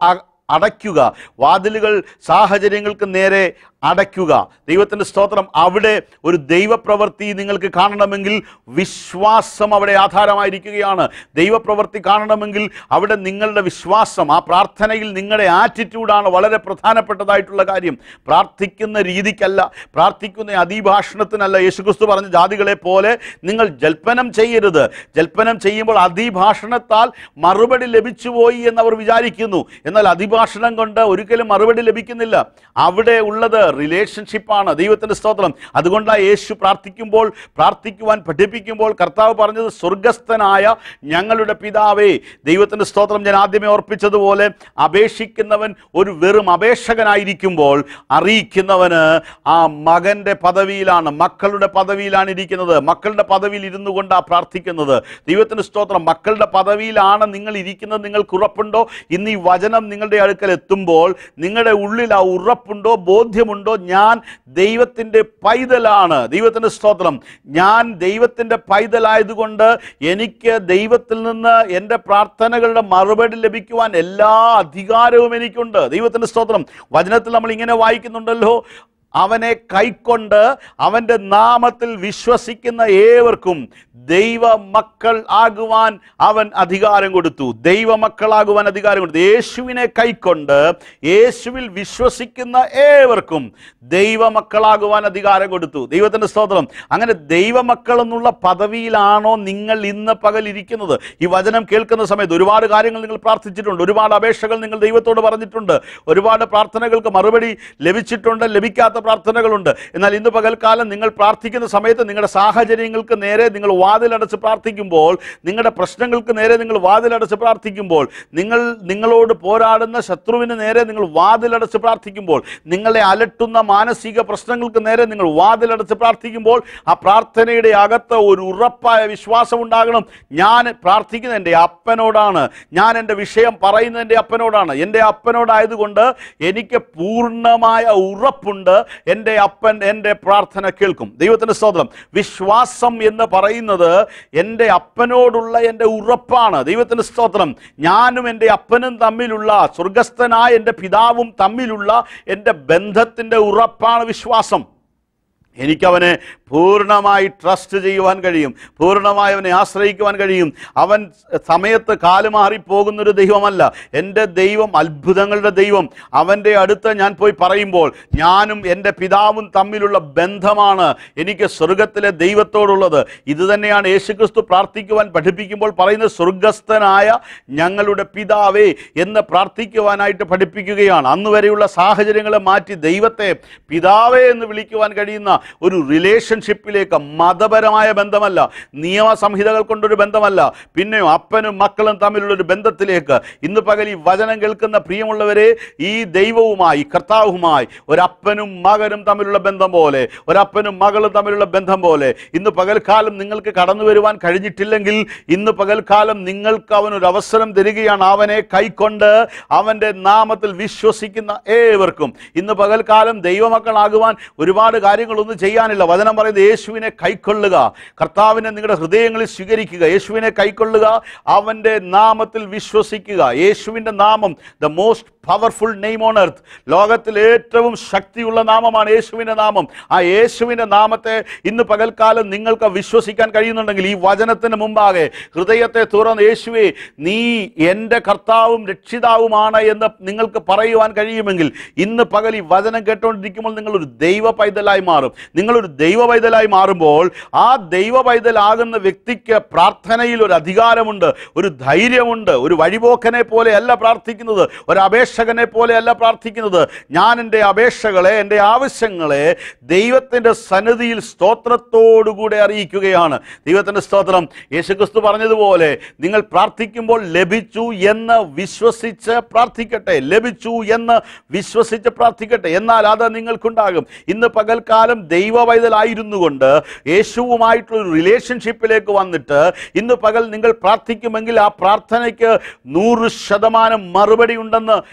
അടയ്ക്കുക വാതിലുകൾ സാഹചര്യങ്ങൾക്ക് നേരെ അടയ്ക്കുക ദൈവത്തിൻ്റെ സ്തോത്രം അവിടെ ഒരു ദൈവപ്രവൃത്തി നിങ്ങൾക്ക് കാണണമെങ്കിൽ വിശ്വാസം അവിടെ ആധാരമായിരിക്കുകയാണ് ദൈവപ്രവൃത്തി കാണണമെങ്കിൽ അവിടെ നിങ്ങളുടെ വിശ്വാസം ആ പ്രാർത്ഥനയിൽ നിങ്ങളുടെ ആറ്റിറ്റ്യൂഡാണ് വളരെ പ്രധാനപ്പെട്ടതായിട്ടുള്ള കാര്യം പ്രാർത്ഥിക്കുന്ന രീതിക്കല്ല പ്രാർത്ഥിക്കുന്ന അതിഭാഷണത്തിനല്ല യേശുക്രിസ്തു പറഞ്ഞ ജാതികളെ പോലെ നിങ്ങൾ ജൽപ്പനം ചെയ്യരുത് ജൽപ്പനം ചെയ്യുമ്പോൾ അതിഭാഷണത്താൽ മറുപടി ലഭിച്ചുപോയി എന്നവർ വിചാരിക്കുന്നു എന്നാൽ അതിഭാഷണം കൊണ്ട് ഒരിക്കലും മറുപടി ലഭിക്കുന്നില്ല അവിടെ ഉള്ളത് റിലേഷൻഷിപ്പാണ് ദൈവത്തിൻ്റെ സ്തോത്രം അതുകൊണ്ടാണ് യേശു പ്രാർത്ഥിക്കുമ്പോൾ പ്രാർത്ഥിക്കുവാൻ പഠിപ്പിക്കുമ്പോൾ കർത്താവ് പറഞ്ഞത് സ്വർഗസ്ഥനായ ഞങ്ങളുടെ പിതാവേ ദൈവത്തിൻ്റെ സ്തോത്രം ഞാൻ ആദ്യമേ ഓർപ്പിച്ചതുപോലെ അപേക്ഷിക്കുന്നവൻ ഒരു വെറും അപേക്ഷകനായിരിക്കുമ്പോൾ അറിയിക്കുന്നവന് ആ മകന്റെ പദവിയിലാണ് മക്കളുടെ പദവിയിലാണ് ഇരിക്കുന്നത് മക്കളുടെ പദവിയിൽ ഇരുന്നു കൊണ്ടാണ് പ്രാർത്ഥിക്കുന്നത് ദൈവത്തിൻ്റെ സ്തോത്രം മക്കളുടെ പദവിയിലാണ് നിങ്ങൾ ഇരിക്കുന്നത് നിങ്ങൾക്ക് ഉറപ്പുണ്ടോ ഇന്ന് ഈ വചനം നിങ്ങളുടെ അടുക്കൽ എത്തുമ്പോൾ നിങ്ങളുടെ ഉള്ളിൽ ആ ഉറപ്പുണ്ടോ ബോധ്യമുണ്ടോ ഞാൻ ദൈവത്തിൻ്റെ പൈതലാണ് ദൈവത്തിൻ്റെ സ്തോത്രം ഞാൻ ദൈവത്തിൻ്റെ പൈതലായതുകൊണ്ട് എനിക്ക് ദൈവത്തിൽ നിന്ന് എൻ്റെ പ്രാർത്ഥനകളുടെ മറുപടി ലഭിക്കുവാൻ എല്ലാ അധികാരവും എനിക്കുണ്ട് ദൈവത്തിൻ്റെ സ്തോത്രം വചനത്തിൽ നമ്മൾ ഇങ്ങനെ വായിക്കുന്നുണ്ടല്ലോ അവനെ കൈക്കൊണ്ട് അവൻ്റെ നാമത്തിൽ വിശ്വസിക്കുന്ന ഏവർക്കും ദൈവ മക്കൾ ആകുവാൻ അവൻ അധികാരം കൊടുത്തു ദൈവ മക്കളാകുവാൻ അധികാരം കൊടുത്തു യേശുവിനെ കൈക്കൊണ്ട് യേശുവിൽ വിശ്വസിക്കുന്ന ഏവർക്കും ദൈവ മക്കളാകുവാൻ അധികാരം കൊടുത്തു ദൈവത്തിൻ്റെ സ്തോത്രം അങ്ങനെ ദൈവമക്കൾ എന്നുള്ള പദവിയിലാണോ നിങ്ങൾ ഇന്ന് പകൽ ഇരിക്കുന്നത് ഈ വചനം കേൾക്കുന്ന സമയത്ത് ഒരുപാട് കാര്യങ്ങൾ നിങ്ങൾ പ്രാർത്ഥിച്ചിട്ടുണ്ട് ഒരുപാട് അപേക്ഷകൾ നിങ്ങൾ ദൈവത്തോട് പറഞ്ഞിട്ടുണ്ട് ഒരുപാട് പ്രാർത്ഥനകൾക്ക് മറുപടി ലഭിച്ചിട്ടുണ്ട് ലഭിക്കാത്ത പ്രാർത്ഥനകളുണ്ട് എന്നാൽ ഇന്ന് പകൽക്കാലം നിങ്ങൾ പ്രാർത്ഥിക്കുന്ന സമയത്ത് നിങ്ങളുടെ സാഹചര്യങ്ങൾക്ക് നേരെ നിങ്ങൾ വാതിലടച്ച് പ്രാർത്ഥിക്കുമ്പോൾ നിങ്ങളുടെ പ്രശ്നങ്ങൾക്ക് നേരെ നിങ്ങൾ വാതിലടച്ച് പ്രാർത്ഥിക്കുമ്പോൾ നിങ്ങൾ നിങ്ങളോട് പോരാടുന്ന ശത്രുവിന് നേരെ നിങ്ങൾ വാതിലടച്ച് പ്രാർത്ഥിക്കുമ്പോൾ നിങ്ങളെ അലട്ടുന്ന മാനസിക പ്രശ്നങ്ങൾക്ക് നേരെ നിങ്ങൾ വാതിലടച്ച് പ്രാർത്ഥിക്കുമ്പോൾ ആ പ്രാർത്ഥനയുടെ അകത്ത് ഒരു ഉറപ്പായ വിശ്വാസം ഉണ്ടാകണം ഞാൻ പ്രാർത്ഥിക്കുന്നത് എൻ്റെ അപ്പനോടാണ് ഞാൻ എൻ്റെ വിഷയം പറയുന്നത് എൻ്റെ അപ്പനോടാണ് എൻ്റെ അപ്പനോടായതുകൊണ്ട് എനിക്ക് പൂർണ്ണമായ ഉറപ്പുണ്ട് എൻ്റെ അപ്പൻ എൻ്റെ പ്രാർത്ഥന കേൾക്കും ദൈവത്തിൻ്റെ സ്തോത്രം വിശ്വാസം എന്ന് പറയുന്നത് എൻ്റെ അപ്പനോടുള്ള എൻ്റെ ഉറപ്പാണ് ദൈവത്തിൻ്റെ സ്തോത്രം ഞാനും എൻ്റെ അപ്പനും തമ്മിലുള്ള സ്വർഗസ്ഥനായ എൻ്റെ പിതാവും തമ്മിലുള്ള എൻ്റെ ബന്ധത്തിൻ്റെ ഉറപ്പാണ് വിശ്വാസം എനിക്കവനെ പൂർണ്ണമായി ട്രസ്റ്റ് ചെയ്യുവാൻ കഴിയും പൂർണ്ണമായി അവനെ ആശ്രയിക്കുവാൻ കഴിയും അവൻ സമയത്ത് കാലുമാറി പോകുന്നൊരു ദൈവമല്ല എൻ്റെ ദൈവം അത്ഭുതങ്ങളുടെ ദൈവം അവൻ്റെ അടുത്ത് ഞാൻ പോയി പറയുമ്പോൾ ഞാനും എൻ്റെ പിതാവും തമ്മിലുള്ള ബന്ധമാണ് എനിക്ക് സ്വർഗത്തിലെ ദൈവത്തോടുള്ളത് ഇത് തന്നെയാണ് യേശുക്രിസ്തു പ്രാർത്ഥിക്കുവാൻ പഠിപ്പിക്കുമ്പോൾ പറയുന്നത് സ്വർഗസ്ഥനായ ഞങ്ങളുടെ പിതാവേ എന്ന് പ്രാർത്ഥിക്കുവാനായിട്ട് പഠിപ്പിക്കുകയാണ് അന്ന് വരെയുള്ള സാഹചര്യങ്ങളെ മാറ്റി ദൈവത്തെ പിതാവേ എന്ന് വിളിക്കുവാൻ കഴിയുന്ന ഒരു റിലേഷൻഷിപ്പിലേക്ക് മതപരമായ ബന്ധമല്ല നിയമസംഹിതകൾ കൊണ്ടൊരു ബന്ധമല്ല പിന്നെയോ അപ്പനും മക്കളും തമ്മിലുള്ള ഒരു ബന്ധത്തിലേക്ക് ഇന്ന് പകൽ ഈ വചനം കേൾക്കുന്ന പ്രിയമുള്ളവരെ ഈ ദൈവവുമായി കർത്താവുമായി ഒരപ്പനും മകനും തമ്മിലുള്ള ബന്ധം പോലെ ഒരപ്പനും മകളും തമ്മിലുള്ള ബന്ധം പോലെ ഇന്ന് പകൽക്കാലം നിങ്ങൾക്ക് കടന്നു വരുവാൻ കഴിഞ്ഞിട്ടില്ലെങ്കിൽ ഇന്ന് പകൽക്കാലം നിങ്ങൾക്ക് അവൻ ഒരു അവസരം തരികയാണ് അവനെ കൈക്കൊണ്ട് അവൻ്റെ നാമത്തിൽ വിശ്വസിക്കുന്ന ഏവർക്കും ഇന്ന് പകൽക്കാലം ദൈവമക്കളാകുവാൻ ഒരുപാട് കാര്യങ്ങളൊന്നും ചെയ്യാനില്ല വചനം പറയുന്നത് യേശുവിനെ കൈക്കൊള്ളുക കർത്താവിനെ നിങ്ങളുടെ ഹൃദയങ്ങളിൽ സ്വീകരിക്കുക യേശുവിനെ കൈക്കൊള്ളുക അവൻ്റെ നാമത്തിൽ വിശ്വസിക്കുക യേശുവിൻ്റെ നാമം the most powerful name on earth ലോകത്തിൽ ഏറ്റവും ശക്തിയുള്ള നാമമാണ് യേശുവിൻ്റെ നാമം ആ യേശുവിൻ്റെ നാമത്തെ ഇന്ന് പകൽക്കാലം നിങ്ങൾക്ക് വിശ്വസിക്കാൻ കഴിയുന്നുണ്ടെങ്കിൽ ഈ വചനത്തിന് മുമ്പാകെ ഹൃദയത്തെ തുറന്ന് യേശുവെ നീ എൻ്റെ കർത്താവും രക്ഷിതാവുമാണ് എന്ന് നിങ്ങൾക്ക് പറയുവാൻ കഴിയുമെങ്കിൽ ഇന്ന് പകൽ ഈ വചനം കേട്ടുകൊണ്ടിരിക്കുമ്പോൾ നിങ്ങളൊരു ദൈവ പൈതലായി മാറും നിങ്ങളൊരു ദൈവ പൈതലായി മാറുമ്പോൾ ആ ദൈവ പൈതലാകുന്ന വ്യക്തിക്ക് പ്രാർത്ഥനയിൽ ഒരു അധികാരമുണ്ട് ഒരു ധൈര്യമുണ്ട് ഒരു വഴിപോക്കനെ പോലെയല്ല പ്രാർത്ഥിക്കുന്നത് ഒരു അപേക്ഷകനെ പോലെയല്ല പ്രാർത്ഥിക്കുന്നത് ഞാൻ എൻ്റെ അപേക്ഷകളെ എൻ്റെ ആവശ്യങ്ങളെ ദൈവത്തിൻ്റെ സന്നിധിയിൽ സ്തോത്രത്തോടുകൂടെ അറിയിക്കുകയാണ് ദൈവത്തിൻ്റെ സ്തോത്രം യേശുക്രിസ്തു പറഞ്ഞതുപോലെ നിങ്ങൾ പ്രാർത്ഥിക്കുമ്പോൾ ലഭിച്ചു എന്ന് വിശ്വസിച്ച് പ്രാർത്ഥിക്കട്ടെ ലഭിച്ചു എന്ന് വിശ്വസിച്ച് പ്രാർത്ഥിക്കട്ടെ എന്നാൽ അത് നിങ്ങൾക്കുണ്ടാകും ഇന്ന് പകൽക്കാലം ദൈവവൈതലായിരുന്നു കൊണ്ട് യേശുവുമായിട്ടുള്ള ഒരു റിലേഷൻഷിപ്പിലേക്ക് വന്നിട്ട് ഇന്ന് പകൽ നിങ്ങൾ പ്രാർത്ഥിക്കുമെങ്കിൽ ആ പ്രാർത്ഥനയ്ക്ക് നൂറ് ശതമാനം മറുപടി ഉണ്ടെന്ന്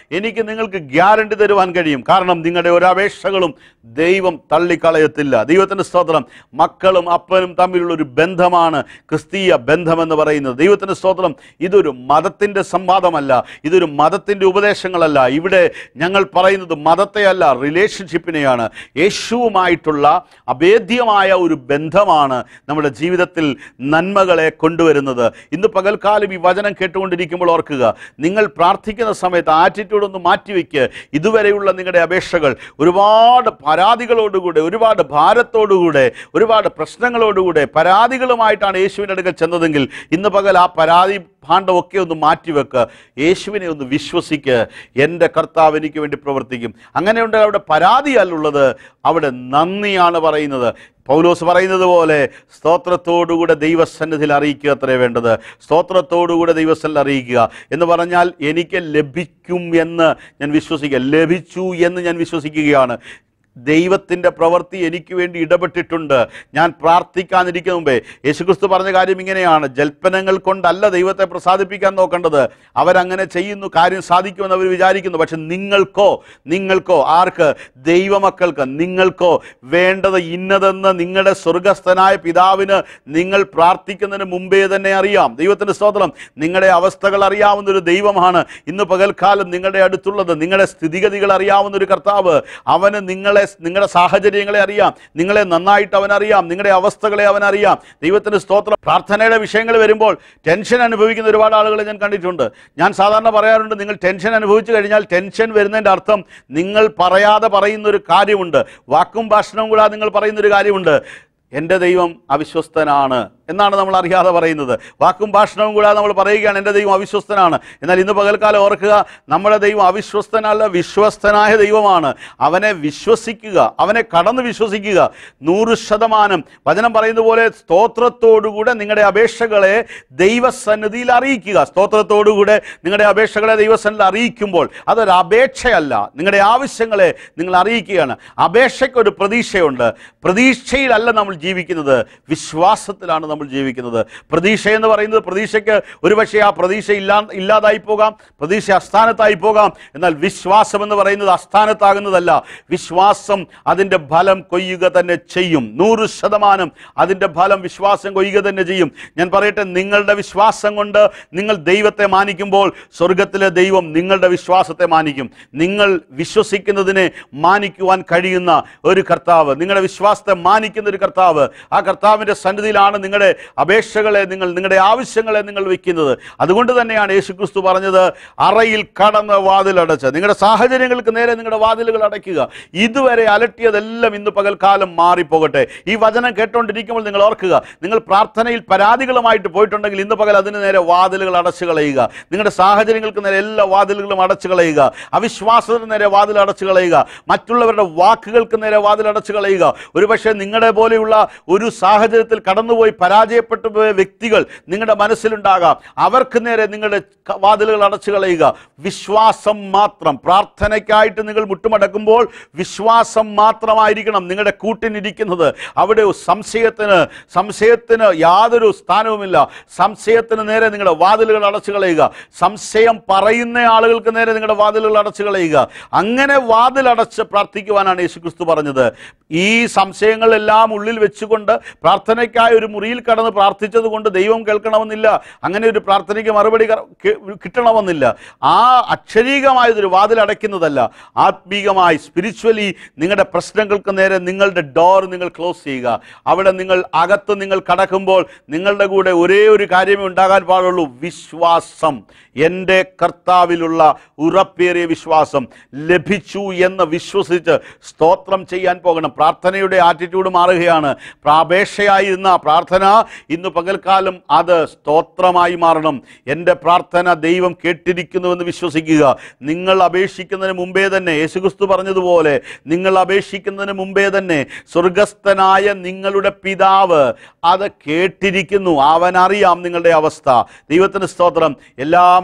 എനിക്ക് നിങ്ങൾക്ക് ഗ്യാരണ്ടി തരുവാൻ കഴിയും കാരണം നിങ്ങളുടെ ഒരു അപേക്ഷകളും ദൈവം തള്ളിക്കളയത്തില്ല ദൈവത്തിൻ്റെ സ്തോത്രം മക്കളും അപ്പനും തമ്മിലുള്ള ഒരു ബന്ധമാണ് ക്രിസ്തീയ ബന്ധമെന്ന് പറയുന്നത് ദൈവത്തിൻ്റെ സ്തോത്രം ഇതൊരു മതത്തിൻ്റെ സംവാദമല്ല ഇതൊരു മതത്തിൻ്റെ ഉപദേശങ്ങളല്ല ഇവിടെ ഞങ്ങൾ പറയുന്നത് മതത്തെയല്ല റിലേഷൻഷിപ്പിനെയാണ് യേശുവുമായിട്ടുള്ള അഭേദ്യമായ ഒരു ബന്ധമാണ് നമ്മുടെ ജീവിതത്തിൽ നന്മകളെ കൊണ്ടുവരുന്നത് ഇന്ന് പകൽക്കാലം ഈ വചനം കേട്ടുകൊണ്ടിരിക്കുമ്പോൾ ഓർക്കുക നിങ്ങൾ പ്രാർത്ഥിക്കുന്ന സമയത്ത് ആറ്റിറ്റ്യൂഡ് ഒന്ന് മാറ്റിവെക്ക് ഇതുവരെയുള്ള നിങ്ങളുടെ അപേക്ഷകൾ ഒരുപാട് പരാതികളോടുകൂടെ ഒരുപാട് ഭാരത്തോടുകൂടെ ഒരുപാട് പ്രശ്നങ്ങളോടുകൂടെ പരാതികളുമായിട്ടാണ് യേശുവിൻ്റെ അടുക്കൽ ചെന്നതെങ്കിൽ ഇന്ന് പകൽ ആ പരാതി ഭാണ്ഡമൊക്കെ ഒന്ന് മാറ്റിവെക്ക് യേശുവിനെ ഒന്ന് വിശ്വസിക്ക് എൻ്റെ കർത്താവ് എനിക്ക് വേണ്ടി പ്രവർത്തിക്കും അങ്ങനെയുണ്ട് അവിടെ പരാതിയല്ലുള്ളത് അവിടെ നന്ദിയാണ് പറയുന്നത് പൗലോസ് പറയുന്നത് പോലെ സ്തോത്രത്തോടുകൂടെ ദൈവസന്നിധിയിൽ അറിയിക്കുക അത്രേ വേണ്ടത് സ്തോത്രത്തോടുകൂടെ ദൈവസന്നിധിയിൽ അറിയിക്കുക എന്ന് പറഞ്ഞാൽ എനിക്ക് ലഭിക്കും എന്ന് ഞാൻ വിശ്വസിക്കുക ലഭിച്ചു എന്ന് ഞാൻ വിശ്വസിക്കുകയാണ് ദൈവത്തിൻ്റെ പ്രവൃത്തി എനിക്ക് വേണ്ടി ഇടപെട്ടിട്ടുണ്ട് ഞാൻ പ്രാർത്ഥിക്കാനിരിക്കുന്ന മുമ്പേ യേശുക്രിസ്തു പറഞ്ഞ കാര്യം ഇങ്ങനെയാണ് ജൽപ്പനങ്ങൾ കൊണ്ടല്ല ദൈവത്തെ പ്രസാദിപ്പിക്കാൻ നോക്കേണ്ടത് അവരങ്ങനെ ചെയ്യുന്നു കാര്യം സാധിക്കുമെന്ന് അവർ വിചാരിക്കുന്നു പക്ഷെ നിങ്ങൾക്കോ നിങ്ങൾക്കോ ആർക്ക് ദൈവമക്കൾക്ക് നിങ്ങൾക്കോ വേണ്ടത് ഇന്നതെന്ന് നിങ്ങളുടെ സ്വർഗസ്ഥനായ പിതാവിന് നിങ്ങൾ പ്രാർത്ഥിക്കുന്നതിന് മുമ്പേ തന്നെ അറിയാം ദൈവത്തിൻ്റെ സ്തോത്രം നിങ്ങളുടെ അവസ്ഥകൾ അറിയാവുന്ന ഒരു ദൈവമാണ് ഇന്ന് പകൽക്കാലം നിങ്ങളുടെ അടുത്തുള്ളത് നിങ്ങളുടെ സ്ഥിതിഗതികൾ അറിയാവുന്ന ഒരു കർത്താവ് അവന് നിങ്ങളെ നിങ്ങളുടെ സാഹചര്യങ്ങളെ അറിയാം നിങ്ങളെ നന്നായിട്ട് അവനറിയാം നിങ്ങളുടെ അവസ്ഥകളെ അവനറിയാം ദൈവത്തിൻ്റെ സ്തോത്രം പ്രാർത്ഥനയുടെ വിഷയങ്ങൾ വരുമ്പോൾ ടെൻഷൻ അനുഭവിക്കുന്ന ഒരുപാട് ആളുകളെ ഞാൻ കണ്ടിട്ടുണ്ട് ഞാൻ സാധാരണ പറയാറുണ്ട് നിങ്ങൾ ടെൻഷൻ അനുഭവിച്ചു കഴിഞ്ഞാൽ ടെൻഷൻ വരുന്നതിൻ്റെ അർത്ഥം നിങ്ങൾ പറയാതെ പറയുന്ന ഒരു കാര്യമുണ്ട് വാക്കും ഭാഷണവും കൂടാതെ നിങ്ങൾ പറയുന്ന ഒരു കാര്യമുണ്ട് എൻ്റെ ദൈവം അവിശ്വസ്തനാണ് എന്നാണ് നമ്മൾ അറിയാതെ പറയുന്നത് വാക്കും ഭാഷണവും കൂടാതെ നമ്മൾ പറയുകയാണ് എൻ്റെ ദൈവം അവിശ്വസ്തനാണ് എന്നാൽ ഇന്ന് പകൽക്കാലം ഓർക്കുക നമ്മുടെ ദൈവം അവിശ്വസ്തനല്ല വിശ്വസ്തനായ ദൈവമാണ് അവനെ വിശ്വസിക്കുക അവനെ കടന്ന് വിശ്വസിക്കുക നൂറ് ശതമാനം വചനം പറയുന്ന പോലെ സ്തോത്രത്തോടുകൂടെ നിങ്ങളുടെ അപേക്ഷകളെ ദൈവസന്നിധിയിൽ അറിയിക്കുക സ്തോത്രത്തോടുകൂടെ നിങ്ങളുടെ അപേക്ഷകളെ ദൈവസന്നിധിയിൽ അറിയിക്കുമ്പോൾ അതൊരു അപേക്ഷയല്ല നിങ്ങളുടെ ആവശ്യങ്ങളെ നിങ്ങൾ അറിയിക്കുകയാണ് അപേക്ഷയ്ക്ക് ഒരു പ്രതീക്ഷയുണ്ട് പ്രതീക്ഷയിലല്ല നമ്മൾ ജീവിക്കുന്നത് വിശ്വാസത്തിലാണ് നമ്മൾ ജീവിക്കുന്നത് പ്രതീക്ഷ എന്ന് പറയുന്നത് പ്രതീക്ഷയ്ക്ക് ഒരുപക്ഷെ ആ പ്രതീക്ഷ ഇല്ലാ ഇല്ലാതായി പോകാം പ്രതീക്ഷ അസ്ഥാനത്തായി പോകാം എന്നാൽ വിശ്വാസം എന്ന് പറയുന്നത് അസ്ഥാനത്താകുന്നതല്ല വിശ്വാസം അതിൻ്റെ ഫലം കൊയ്യുക തന്നെ ചെയ്യും നൂറ് ശതമാനം അതിൻ്റെ ഫലം വിശ്വാസം കൊയ്യുക തന്നെ ചെയ്യും ഞാൻ പറയട്ടെ നിങ്ങളുടെ വിശ്വാസം കൊണ്ട് നിങ്ങൾ ദൈവത്തെ മാനിക്കുമ്പോൾ സ്വർഗത്തിലെ ദൈവം നിങ്ങളുടെ വിശ്വാസത്തെ മാനിക്കും നിങ്ങൾ വിശ്വസിക്കുന്നതിനെ മാനിക്കുവാൻ കഴിയുന്ന ഒരു കർത്താവ് നിങ്ങളുടെ വിശ്വാസത്തെ മാനിക്കുന്ന ഒരു കർത്താവ് ആ കർത്താവിൻ്റെ സന്നിധിയിലാണ് നിങ്ങളുടെ അപേക്ഷകളെ നിങ്ങൾ നിങ്ങളുടെ ആവശ്യങ്ങളെ നിങ്ങൾ വെക്കുന്നത് അതുകൊണ്ട് തന്നെയാണ് യേശുക്രിസ്തു പറഞ്ഞത് അറയിൽ കടന്ന് വാതിലടച്ച് നിങ്ങളുടെ സാഹചര്യങ്ങൾക്ക് നേരെ നിങ്ങളുടെ വാതിലുകൾ അടയ്ക്കുക ഇതുവരെ അലട്ടിയതെല്ലാം ഇന്ന് പകൽക്കാലം മാറിപ്പോകട്ടെ ഈ വചനം കേട്ടുകൊണ്ടിരിക്കുമ്പോൾ നിങ്ങൾ ഓർക്കുക നിങ്ങൾ പ്രാർത്ഥനയിൽ പരാതികളുമായിട്ട് പോയിട്ടുണ്ടെങ്കിൽ ഇന്ന് പകൽ അതിന് നേരെ വാതിലുകൾ അടച്ചു കളയുക നിങ്ങളുടെ സാഹചര്യങ്ങൾക്ക് നേരെ എല്ലാ വാതിലുകളും അടച്ചു കളയുക അവിശ്വാസത്തിന് നേരെ വാതിൽ അടച്ചു കളയുക മറ്റുള്ളവരുടെ വാക്കുകൾക്ക് നേരെ വാതിൽ അടച്ചു കളയുക ഒരുപക്ഷെ നിങ്ങളുടെ പോലെയുള്ള ഒരു സാഹചര്യത്തിൽ കടന്നുപോയി പരാജയപ്പെട്ടു പോയ വ്യക്തികൾ നിങ്ങളുടെ മനസ്സിലുണ്ടാകാം അവർക്ക് നേരെ നിങ്ങളുടെ ക- വാതിലുകൾ അടച്ചു കളയുക വിശ്വാസം മാത്രം പ്രാർത്ഥനയ്ക്കായിട്ട് നിങ്ങൾ മുട്ടുമടക്കുമ്പോൾ വിശ്വാസം മാത്രമായിരിക്കണം നിങ്ങളുടെ കൂട്ടിനിരിക്കുന്നത് അവിടെ സംശയത്തിന് സംശയത്തിന് യാതൊരു സ്ഥാനവുമില്ല സംശയത്തിന് നേരെ നിങ്ങളുടെ വാതിലുകൾ അടച്ചു കളയുക സംശയം പറയുന്ന ആളുകൾക്ക് നേരെ നിങ്ങളുടെ വാതിലുകൾ അടച്ചു കളയുക അങ്ങനെ വാതിലടച്ച് പ്രാർത്ഥിക്കുവാനാണ് യേശുക്രിസ്തു പറഞ്ഞത് ഈ സംശയങ്ങളെല്ലാം ഉള്ളിൽ വെച്ചുകൊണ്ട് പ്രാർത്ഥനയ്ക്കായി ഒരു മുറിയിൽ കടന്ന് പ്രാർത്ഥിച്ചത് കൊണ്ട് ദൈവം കേൾക്കണമെന്നില്ല അങ്ങനെ ഒരു പ്രാർത്ഥനയ്ക്ക് മറുപടി ക- കി- കിട്ടണമെന്നില്ല ആ അക്ഷരീകമായതൊരു വാതിൽ അടയ്ക്കുന്നതല്ല ആത്മീകമായി സ്പിരിച്വലി നിങ്ങളുടെ പ്രശ്നങ്ങൾക്ക് നേരെ നിങ്ങളുടെ ഡോർ നിങ്ങൾ ക്ലോസ് ചെയ്യുക അവിടെ നിങ്ങൾ അകത്ത് നിങ്ങൾ കടക്കുമ്പോൾ നിങ്ങളുടെ കൂടെ ഒരേ ഒരു കാര്യമേ ഉണ്ടാകാൻ പാടുള്ളൂ വിശ്വാസം എൻ്റെ കർത്താവിലുള്ള ഉറപ്പേറിയ വിശ്വാസം ലഭിച്ചു എന്ന് വിശ്വസിച്ച് സ്തോത്രം ചെയ്യാൻ പോകണം പ്രാർത്ഥനയുടെ ആറ്റിറ്റ്യൂഡ് മാറുകയാണ് പ്രാപേക്ഷയായിരുന്ന പ്രാർത്ഥന ഇന്ന് പകൽക്കാലം അത് സ്തോത്രമായി മാറണം എൻ്റെ പ്രാർത്ഥന ദൈവം കേട്ടിരിക്കുന്നുവെന്ന് വിശ്വസിക്കുക നിങ്ങൾ അപേക്ഷിക്കുന്നതിന് മുമ്പേ തന്നെ യേശുക്രിസ്തു പറഞ്ഞതുപോലെ നിങ്ങൾ അപേക്ഷിക്കുന്നതിന് മുമ്പേ തന്നെ സ്വർഗസ്ഥനായ നിങ്ങളുടെ പിതാവ് അത് കേട്ടിരിക്കുന്നു അവൻ അറിയാം നിങ്ങളുടെ അവസ്ഥ ദൈവത്തിന് സ്തോത്രം എല്ലാം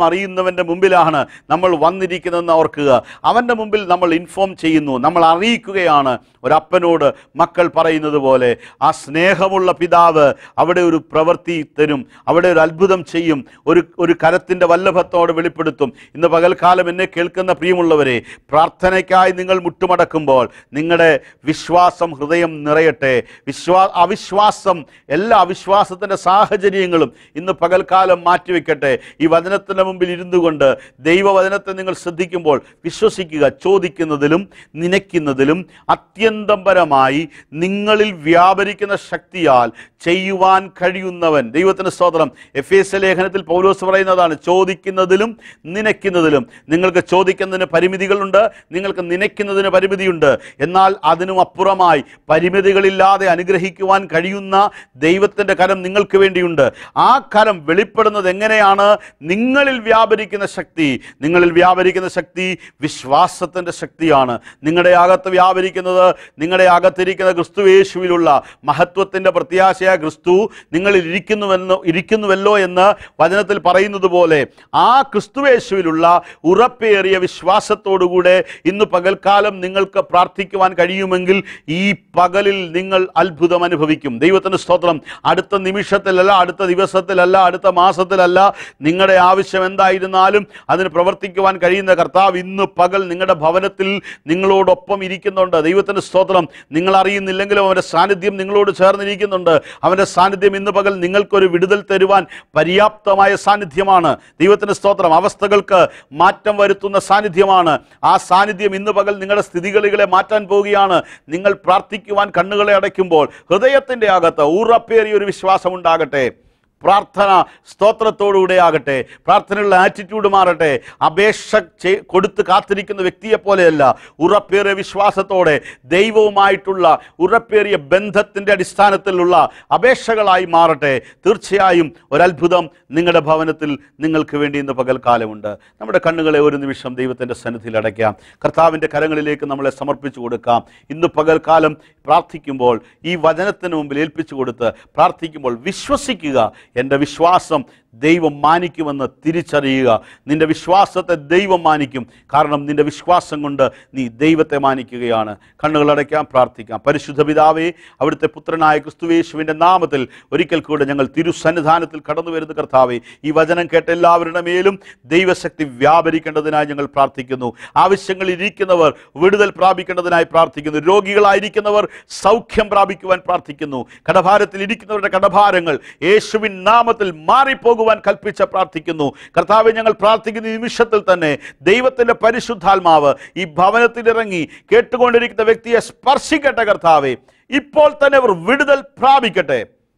അറിയുന്നവൻ്റെ മുമ്പിലാണ് നമ്മൾ വന്നിരിക്കുന്നതെന്ന് ഓർക്കുക അവൻ്റെ മുമ്പിൽ നമ്മൾ ഇൻഫോം ചെയ്യുന്നു നമ്മൾ അറിയിക്കുകയാണ് ഒരപ്പനോട് മക്കൾ പറയുന്നത് പോലെ ആ സ്നേഹമുള്ള പിതാവ് അവിടെ ഒരു പ്രവൃത്തി തരും അവിടെ ഒരു അത്ഭുതം ചെയ്യും ഒരു ഒരു കരത്തിൻ്റെ വല്ലഭത്തോടെ വെളിപ്പെടുത്തും ഇന്ന് പകൽക്കാലം എന്നെ കേൾക്കുന്ന പ്രിയമുള്ളവരെ പ്രാർത്ഥനയ്ക്കായി നിങ്ങൾ മുട്ടുമടക്കുമ്പോൾ നിങ്ങളുടെ വിശ്വാസം ഹൃദയം നിറയട്ടെ വിശ്വാ അവിശ്വാസം എല്ലാ അവിശ്വാസത്തിൻ്റെ സാഹചര്യങ്ങളും ഇന്ന് പകൽക്കാലം മാറ്റിവെക്കട്ടെ ഈ വചനത്തിൻ്റെ മുമ്പിൽ ഇരുന്നു കൊണ്ട് ദൈവവചനത്തെ നിങ്ങൾ ശ്രദ്ധിക്കുമ്പോൾ വിശ്വസിക്കുക ചോദിക്കുന്നതിലും നനയ്ക്കുന്നതിലും അത്യന്തംപരമായി നിങ്ങളിൽ വ്യാപരിക്കുന്ന ശക്തിയാൽ ചെയ്യുവാൻ കഴിയുന്നവൻ ദൈവത്തിന് സ്തോത്രം എഫ് എസ് ലേഖനത്തിൽ പൗലോസ് പറയുന്നതാണ് ചോദിക്കുന്നതിലും നനയ്ക്കുന്നതിലും നിങ്ങൾക്ക് ചോദിക്കുന്നതിന് പരിമിതികളുണ്ട് നിങ്ങൾക്ക് നനയ്ക്കുന്നതിന് പരിമിതിയുണ്ട് എന്നാൽ അതിനും അപ്പുറമായി പരിമിതികളില്ലാതെ അനുഗ്രഹിക്കുവാൻ കഴിയുന്ന ദൈവത്തിൻ്റെ കരം നിങ്ങൾക്ക് വേണ്ടിയുണ്ട് ആ കരം വെളിപ്പെടുന്നത് എങ്ങനെയാണ് നിങ്ങളിൽ വ്യാപരിക്കുന്ന ശക്തി നിങ്ങളിൽ വ്യാപരിക്കുന്ന ശക്തി വിശ്വാസത്തിൻ്റെ ശക്തിയാണ് നിങ്ങളുടെ അകത്ത് വ്യാപരിക്കുന്നത് നിങ്ങളുടെ അകത്തിരിക്കുന്ന ക്രിസ്തു യേശുവിലുള്ള മഹത്വത്തിൻ്റെ പ്രത്യാശയായ ക്രിസ്തു നിങ്ങളിൽ ഇരിക്കുന്നുവെന്ന് ഇരിക്കുന്നുവല്ലോ എന്ന് വചനത്തിൽ പറയുന്നത് പോലെ ആ ക്രിസ്തുവേശുവിലുള്ള ഉറപ്പേറിയ വിശ്വാസത്തോടുകൂടെ ഇന്ന് പകൽക്കാലം നിങ്ങൾക്ക് പ്രാർത്ഥിക്കുവാൻ കഴിയുമെങ്കിൽ ഈ പകലിൽ നിങ്ങൾ അത്ഭുതം അനുഭവിക്കും ദൈവത്തിന് സ്തോത്രം അടുത്ത നിമിഷത്തിലല്ല അടുത്ത ദിവസത്തിലല്ല അടുത്ത മാസത്തിലല്ല നിങ്ങളുടെ ആവശ്യം എന്തായിരുന്നാലും അതിന് പ്രവർത്തിക്കുവാൻ കഴിയുന്ന കർത്താവ് ഇന്ന് പകൽ നിങ്ങളുടെ ഭവനത്തിൽ നിങ്ങളോടൊപ്പം ഇരിക്കുന്നുണ്ട് ദൈവത്തിന് സ്തോത്രം നിങ്ങൾ അറിയുന്നില്ലെങ്കിലും അവൻ്റെ സാന്നിധ്യം നിങ്ങളോട് ചേർന്നിരിക്കുന്നുണ്ട് അവൻ്റെ സാന്നിധ്യം ഇന്ന് പകൽ നിങ്ങൾക്കൊരു വിടുതൽ തരുവാൻ പര്യാപ്തമായ സാന്നിധ്യമാണ് ദൈവത്തിന് സ്തോത്രം അവസ്ഥകൾക്ക് മാറ്റം വരുത്തുന്ന സാന്നിധ്യമാണ് ആ സാന്നിധ്യം ഇന്ന് പകൽ നിങ്ങളുടെ സ്ഥിതിഗതികളെ മാറ്റാൻ പോവുകയാണ് നിങ്ങൾ പ്രാർത്ഥിക്കുവാൻ കണ്ണുകളെ അടയ്ക്കുമ്പോൾ ഹൃദയത്തിൻ്റെ അകത്ത് ഉറപ്പേറിയ ഒരു വിശ്വാസം ഉണ്ടാകട്ടെ പ്രാർത്ഥന സ്തോത്രത്തോടുകൂടെ ആകട്ടെ പ്രാർത്ഥനയുള്ള ആറ്റിറ്റ്യൂഡ് മാറട്ടെ അപേക്ഷ ചെ- കൊടുത്ത് കാത്തിരിക്കുന്ന വ്യക്തിയെ പോലെയല്ല ഉറപ്പേറിയ വിശ്വാസത്തോടെ ദൈവവുമായിട്ടുള്ള ഉറപ്പേറിയ ബന്ധത്തിൻ്റെ അടിസ്ഥാനത്തിലുള്ള അപേക്ഷകളായി മാറട്ടെ തീർച്ചയായും ഒരത്ഭുതം നിങ്ങളുടെ ഭവനത്തിൽ നിങ്ങൾക്ക് വേണ്ടി ഇന്ന് പകൽക്കാലമുണ്ട് നമ്മുടെ കണ്ണുകളെ ഒരു നിമിഷം ദൈവത്തിൻ്റെ സന്നിധിയിൽ അടയ്ക്കാം കർത്താവിൻ്റെ കരങ്ങളിലേക്ക് നമ്മളെ സമർപ്പിച്ചു കൊടുക്കാം ഇന്ന് പകൽക്കാലം പ്രാർത്ഥിക്കുമ്പോൾ ഈ വചനത്തിന് മുമ്പിൽ ഏൽപ്പിച്ചു കൊടുത്ത് പ്രാർത്ഥിക്കുമ്പോൾ വിശ്വസിക്കുക എൻ്റെ വിശ്വാസം ദൈവം മാനിക്കുമെന്ന് തിരിച്ചറിയുക നിന്റെ വിശ്വാസത്തെ ദൈവം മാനിക്കും കാരണം നിന്റെ വിശ്വാസം കൊണ്ട് നീ ദൈവത്തെ മാനിക്കുകയാണ് കണ്ണുകളടയ്ക്കാം പ്രാർത്ഥിക്കാം പരിശുദ്ധ പിതാവേ അവിടുത്തെ പുത്രനായ ക്രിസ്തുവേശുവിൻ്റെ നാമത്തിൽ ഒരിക്കൽ കൂടെ ഞങ്ങൾ തിരുസന്നിധാനത്തിൽ കടന്നു വരുന്ന കർത്താവേ ഈ വചനം കേട്ട എല്ലാവരുടെ മേലും ദൈവശക്തി വ്യാപരിക്കേണ്ടതിനായി ഞങ്ങൾ പ്രാർത്ഥിക്കുന്നു ആവശ്യങ്ങളിൽ ഇരിക്കുന്നവർ വിടുതൽ പ്രാപിക്കേണ്ടതിനായി പ്രാർത്ഥിക്കുന്നു രോഗികളായിരിക്കുന്നവർ സൗഖ്യം പ്രാപിക്കുവാൻ പ്രാർത്ഥിക്കുന്നു കടഭാരത്തിൽ ഇരിക്കുന്നവരുടെ കടഭാരങ്ങൾ യേശുവിൻ നാമത്തിൽ മാറിപ്പോകുവാൻ കൽപ്പിച്ച പ്രാർത്ഥിക്കുന്നു കർത്താവെ ഞങ്ങൾ പ്രാർത്ഥിക്കുന്ന ഈ നിമിഷത്തിൽ തന്നെ ദൈവത്തിന്റെ പരിശുദ്ധാത്മാവ് ഈ ഭവനത്തിൽ ഇറങ്ങി കേട്ടുകൊണ്ടിരിക്കുന്ന വ്യക്തിയെ സ്പർശിക്കട്ടെ കർത്താവെ ഇപ്പോൾ തന്നെ അവർ വിടുതൽ പ്രാപിക്കട്ടെ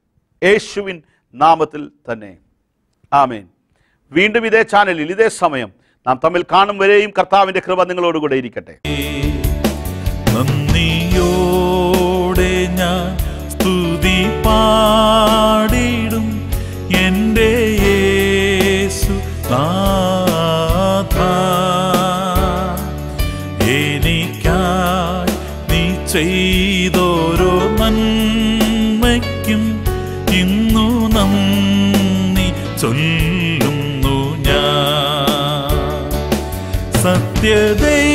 യേശുവിൻ നാമത്തിൽ തന്നെ ആമേൻ വീണ്ടും ഇതേ ചാനലിൽ ഇതേ സമയം നാം തമ്മിൽ കാണും വരെയും കർത്താവിന്റെ കൃപ നിങ്ങളോടുകൂടെ ഇരിക്കട്ടെ നന്ദിയോടെ ഞാൻ സ്തുതി പാടിടും എൻ്റെ യേശു നാഥ എനിക്കായി നീ ചെയ്തോരോ നന്മയ്ക്കും ഇന്നു നന്ദി ചൊല്ലുന്നു ഞാൻ സത്യദൈവമേ